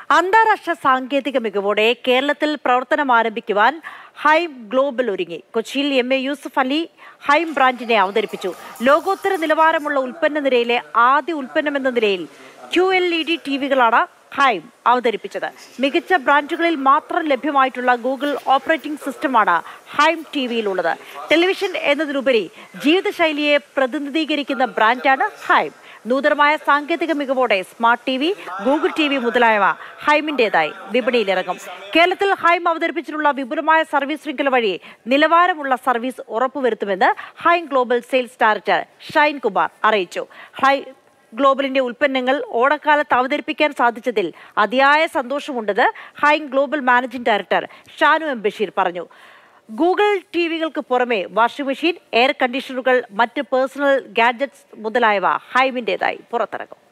അന്താരാഷ്ട്ര സാങ്കേതിക മികവോടെ കേരളത്തിൽ പ്രവർത്തനം ആരംഭിക്കുവാൻ ഹൈം ഗ്ലോബൽ ഒരുങ്ങി കൊച്ചിയിൽ M A Yusuf Ali Hyme ബ്രാൻഡിനെ അവതരിപ്പിച്ചു ലോകോത്തര നിലവാരമുള്ള ഉൽപ്പന്ന നിരയിലെ ആദ്യ ഉൽപ്പന്നമെന്ന നിലയിൽ Q L E D T വികളാണ് ഹൈം അവതരിപ്പിച്ചത് മികച്ച ബ്രാൻഡുകളിൽ മാത്രം ലഭ്യമായിട്ടുള്ള ഗൂഗിൾ ഓപ്പറേറ്റിംഗ് സിസ്റ്റമാണ് ഹൈം ടി വിയിലുള്ളത് ടെലിവിഷൻ എന്നതിനുപരി ജീവിതശൈലിയെ പ്രതിനിധീകരിക്കുന്ന ബ്രാൻഡാണ് ഹൈം നൂതനമായ സാങ്കേതിക മികവോടെ smart T V Google T V മുതലായവ ഹൈമിൻ്റെതായി വിപണിയിലിറങ്ങും കേരളത്തിൽ ഹൈം അവതരിപ്പിച്ചിട്ടുള്ള വിപുലമായ സർവീസ് ശൃംഖല വഴി നിലവാരമുള്ള സർവീസ് ഉറപ്പുവരുത്തുമെന്ന് Hyme global sales director Shine Kumar അറിയിച്ചു ഹൈ ഗ്ലോബലിന്റെ ഉൽപ്പന്നങ്ങൾ ഓണക്കാലത്ത് അവതരിപ്പിക്കാൻ സാധിച്ചതിൽ അതിയായ സന്തോഷമുണ്ടെന്ന് Hyme global managing director Shanu M Basheer പറഞ്ഞു ഗൂഗിൾ ടി വികൾക്ക് പുറമെ വാഷിംഗ് മെഷീൻ എയർ കണ്ടീഷണറുകൾ മറ്റ് പേഴ്സണൽ ഗാഡ്ജറ്റ്സ് മുതലായവ ഹൈമിൻ്റെതായി പുറത്തിറങ്ങും